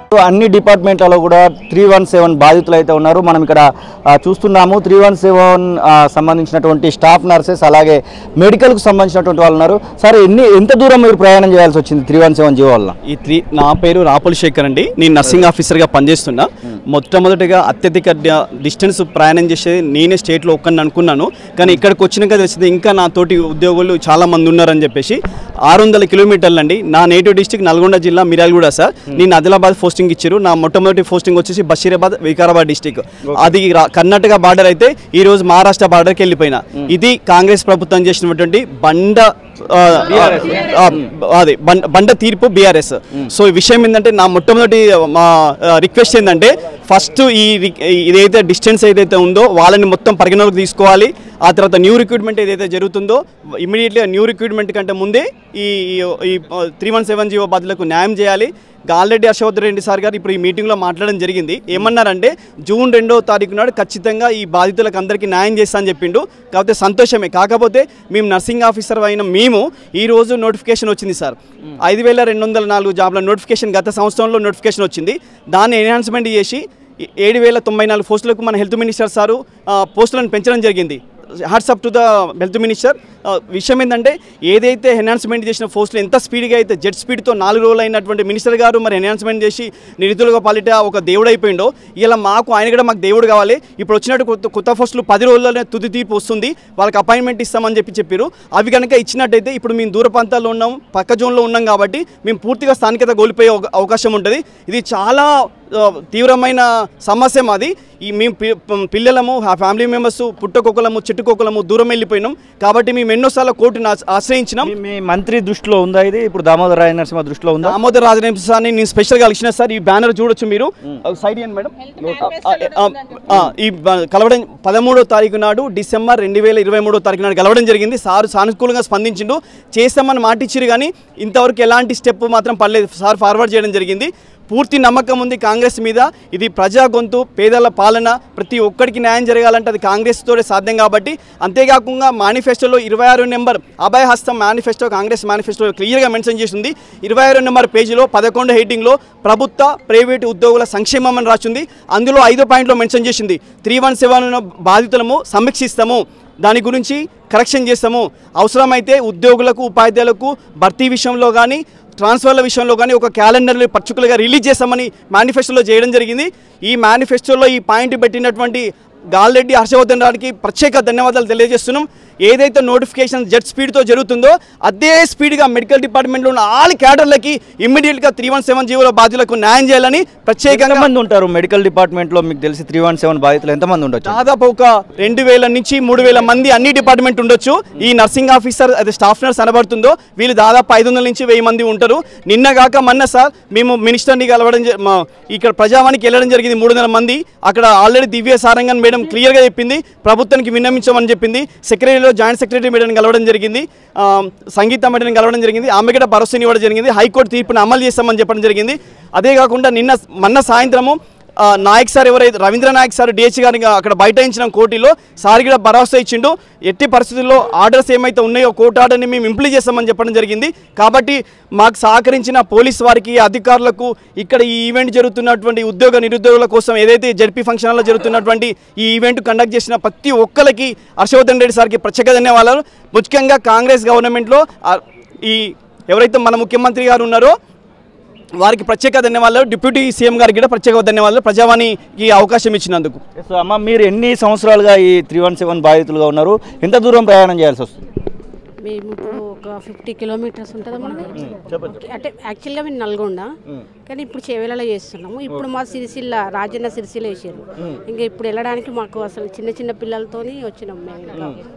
అన్ని డిపార్ట్మెంట్లలో కూడా three one seven బాధితులు అయితే ఉన్నారు మనం ఇక్కడ ఆ, చూస్తున్నాము త్రీ వన్ సెవెన్ సంబంధించినటువంటి స్టాఫ్ నర్సెస్ అలాగే మెడికల్కు సంబంధించినటువంటి వాళ్ళు ఉన్నారు సరే ఎన్ని ఎంత దూరం మీరు ప్రయాణం చేయాల్సి వచ్చింది త్రీ వన్ సెవెన్ జీవో వల్ల ఈ త్రీ నా పేరు రాపుల్ శేఖర్ అండి నేను నర్సింగ్ ఆఫీసర్గా పనిచేస్తున్నా మొట్టమొదటిగా అత్యధిక డ- డిస్టెన్స్ ప్రయాణం చేసేది నేనే స్టేట్లో ఒక్కరిని అనుకున్నాను కానీ ఇక్కడికి వచ్చినాక తెలిసింది ఇంకా నా తోటి ఉద్యోగులు చాలా మంది ఉన్నారని చెప్పేసి ఆరు వందల కిలోమీటర్లు అండి నా నేటివ్ డిస్టిక్ నల్గొండ జిల్లా మిర్యాలగూడ సార్ నేను ఆదిలాబాద్ పోస్టింగ్ ఇచ్చారు నా మొట్టమొదటి పోస్టింగ్ వచ్చేసి బషీరాబాద్ వికారాబాద్ డిస్టిక్ అది రా- కర్ణాటక బార్డర్ అయితే ఈ రోజు మహారాష్ట్ర బార్డర్కి వెళ్ళిపోయినా ఇది కాంగ్రెస్ ప్రభుత్వం చేసినటువంటి బండ ఆ, ఆ, అదే బండ బండ తీర్పు బీఆర్ఎస్ సో ఈ విషయం ఏంటంటే నా మొట్టమొదటి మా రిక్వెస్ట్ ఏంటంటే ఫస్ట్ ఈ రి- ఇదైతే డిస్టెన్స్ ఏదైతే ఉందో వాళ్ళని మొత్తం పరిగణలోకి తీసుకోవాలి ఆ తర్వాత న్యూ రిక్రూట్మెంట్ ఏదైతే జరుగుతుందో ఇమీడియట్గా న్యూ రిక్రూట్మెంట్ కంటే ముందే ఈ ఈ త్రీ వన్ సెవెన్ జీవో బాధ్యులకు న్యాయం చేయాలి ఆల్రెడీ హర్షవర్ధన్ రెడ్డి సార్ గారు ఇప్పుడు ఈ మీటింగ్లో మాట్లాడడం జరిగింది ఏమన్నారంటే జూన్ రెండో తారీఖు నాడు ఖచ్చితంగా ఈ బాధితులకు అందరికీ న్యాయం చేస్తా అని చెప్పిండు కాకపోతే సంతోషమే కాకపోతే మేము నర్సింగ్ ఆఫీసర్ అయిన మేము ఈ రోజు నోటిఫికేషన్ వచ్చింది సార్ ఐదు వేల రెండు వందల నాలుగు జాబ్ల నోటిఫికేషన్ గత సంవత్సరంలో నోటిఫికేషన్ వచ్చింది దాన్ని ఎన్హాన్స్మెంట్ చేసి ఏడు వేల తొంభై నాలుగు పోస్టులకు మన హెల్త్ మినిస్టర్ సారు ఆ, పోస్టులను పెంచడం జరిగింది hats off to the health minister విషయం ఏంటంటే ఏదైతే ఎన్హాన్స్మెంట్ చేసిన పోస్టులు ఎంత స్పీడ్గా అయితే జెట్ స్పీడ్తో నాలుగు రోజులు అయినటువంటి మినిస్టర్ గారు మరి ఎన్హాన్స్మెంట్ చేసి నిరుతులుగా పాలిట ఒక దేవుడు అయిపోయిండో ఇలా మాకు ఆయన కూడా మాకు దేవుడు కావాలి ఇప్పుడు వచ్చినట్టు కొత్త కొత్త పోస్టులు పది రోజుల్లోనే తుది తీర్పు వస్తుంది వాళ్ళకి అపాయింట్మెంట్ ఇస్తామని చెప్పి చెప్పారు అవి కనుక ఇచ్చినట్టయితే ఇప్పుడు మేము దూర ప్రాంతాల్లో ఉన్నాం పక్క జోన్లో ఉన్నాం కాబట్టి మేము పూర్తిగా స్థానికత కోల్పోయే ఒక- అవకాశం ఉంటుంది ఇది చాలా ఆ, తీవ్రమైన సమస్య మాది ఈ మేము పి- ప- పిల్లలము ఆ ఫ్యామిలీ మెంబర్స్ పుట్టకొక్కలము చెట్టుకొక్కలము దూరం వెళ్ళిపోయినాం కాబట్టి మేము ఎన్నోసార్లు కోర్టును ఆశ- ఆశ్రయించినాం మీ- మీ మంత్రి దృష్టిలో ఉందా ఇది ఇప్పుడు దామోదర రాయ నరసింహ దృష్టిలో ఉందా దామోదర్ రాజనేం సార్ని నేను స్పెషల్గా కలిసిన సార్ ఈ బ్యానర్ చూడొచ్చు మీరు సైడ్ ఇవ్వండి మేడం ఆ, ఆ, ఆ, ఈ బ- కలవడం పదమూడో తారీఖు నాడు డిసెంబర్ రెండు వేల ఇరవై మూడో తారీఖు నాడు కలవడం జరిగింది సార్ సానుకూలంగా స్పందించిండు చేస్తామని మాటిచ్చారు కానీ ఇంతవరకు ఎలాంటి స్టెప్ మాత్రం పడలేదు సార్ ఫార్వర్డ్ చేయడం జరిగింది పూర్తి నమ్మకం ఉంది కాంగ్రెస్ మీద ఇది ప్రజా గొంతు పేదల పాలన ప్రతి ఒక్కరికి న్యాయం జరగాలంటే అది కాంగ్రెస్ తోనే సాధ్యం కాబట్టి అంతేకాకుండా మేనిఫెస్టోలో ఇరవై ఆరు number Abhaya Hastam manifesto Congress manifesto క్లియర్గా మెన్షన్ చేసింది ఇరవై ఆరు నెంబర్ పేజీలో పదకొండు హెడ్డింగ్లో ప్రభుత్వ ప్రైవేటు ఉద్యోగుల సంక్షేమం అని రాసింది అందులో ఐదో పాయింట్లో మెన్షన్ చేసింది త్రీ వన్ సెవెన్ బాధితులము సమీక్షిస్తాము దాని గురించి కరెక్షన్ చేస్తాము అవసరమైతే ఉద్యోగులకు ఉపాధ్యాయులకు భర్తీ విషయంలో కానీ ట్రాన్స్ఫర్ల విషయంలో కానీ ఒక క్యాలెండర్ని పర్టికులర్గా రిలీజ్ చేస్తామని మేనిఫెస్టోలో చేయడం జరిగింది ఈ మేనిఫెస్టోలో ఈ పాయింట్ పెట్టినటువంటి గాల్రెడ్డి హర్షవర్ధన్ రావుకి ప్రత్యేక ధన్యవాదాలు తెలియజేస్తున్నాం ఏదైతే నోటిఫికేషన్ జెట్ స్పీడ్తో జరుగుతుందో అదే స్పీడ్గా మెడికల్ డిపార్ట్మెంట్లో ఉన్న ఆల్ క్యాడర్లకి ఇమ్మీడియట్గా త్రీ వన్ సెవెన్ జీవో బాధ్యులకు న్యాయం చేయాలని ప్రత్యేకంగా ఎంతమంది ఉంటారు మెడికల్ డిపార్ట్మెంట్ లో మీకు తెలిసి త్రీ వన్ సెవెన్ బాధితులు ఎంతమంది ఉండొచ్చు దాదాపు ఒక రెండు వేల నుంచి మూడు వేల మంది అన్ని డిపార్ట్మెంట్ ఉండొచ్చు ఈ నర్సింగ్ ఆఫీసర్ అది స్టాఫ్ నర్స్ అనబడుతుందో వీళ్ళు దాదాపు ఐదు వందల నుంచి వెయ్యి మంది ఉంటారు నిన్న కాక మొన్న సార్ మేము మినిస్టర్ని కలవడం జ- మా ఇక్కడ ప్రజావానికి వెళ్ళడం జరిగింది మూడు వందల మంది అక్కడ ఆల్రెడీ దివ్య సారంగన్ మేడం క్లియర్గా చెప్పింది ప్రభుత్వానికి విన్నమించమని చెప్పింది సెక్రటరీలో జాయింట్ సెక్రటరీ మేడం కలవడం జరిగింది ఆ, సంగీత మేడం కలవడం జరిగింది ఆమె కూడా భరోసాని ఇవ్వడం జరిగింది హైకోర్టు తీర్పును అమలు చేస్తామని చెప్పడం జరిగింది అదే కాకుండా నిన్న మొన్న సాయంత్రము ఆ, నాయక్ సార్ ఎవరైతే రవీంద్ర నాయక్ సార్ డిహెచ్ గారిని అక్కడ బైఠాయించిన కోర్టులో సార్ కూడా భరోసా ఇచ్చిండు ఎట్టి పరిస్థితుల్లో ఆర్డర్స్ ఏమైతే ఉన్నాయో కోర్టు ఆర్డర్ని మేము ఇంప్లిమెంట్ చేస్తామని చెప్పడం జరిగింది కాబట్టి మాకు సహకరించిన పోలీస్ వారికి అధికారులకు ఇక్కడ ఈ ఈవెంట్ జరుగుతున్నటువంటి ఉద్యోగ నిరుద్యోగుల కోసం ఏదైతే జడ్పీ ఫంక్షన్ హాల్లో జరుగుతున్నటువంటి ఈ ఈవెంట్ కండక్ట్ చేసిన ప్రతి ఒక్కరికి హర్షవర్ధన్ రెడ్డి సార్కి ప్రత్యేక ధన్యవాదాలు ముఖ్యంగా కాంగ్రెస్ గవర్నమెంట్లో ఆ, ఈ ఎవరైతే మన ముఖ్యమంత్రి గారు ఉన్నారో వారికి ప్రత్యేక ధన్యవాదాలు డిప్యూటీ సీఎం గారికి కూడా ప్రత్యేక ధన్యవాదాలు ప్రజావాణికి అవకాశం ఇచ్చినందుకు సో అమ్మ మీరు ఎన్ని సంవత్సరాలుగా ఈ త్రీ వన్ సెవెన్ బాధితులుగా ఉన్నారు ఎంత దూరం ప్రయాణం చేయాల్సి వస్తుంది మేము ఇప్పుడు ఒక ఫిఫ్టీ కిలోమీటర్స్ ఉంటుందా మనకి ఓకే, అంటే యాక్చువల్గా మేము నల్గొండ కానీ ఇప్పుడు చేవేలలో చేస్తున్నాము ఇప్పుడు మా సిరిసిల్ల రాజన్న సిరిసిల్ల వేసారు ఇంకా ఇప్పుడు వెళ్ళడానికి మాకు అసలు చిన్న చిన్న పిల్లలతోని వచ్చినాం మేము ఇంకా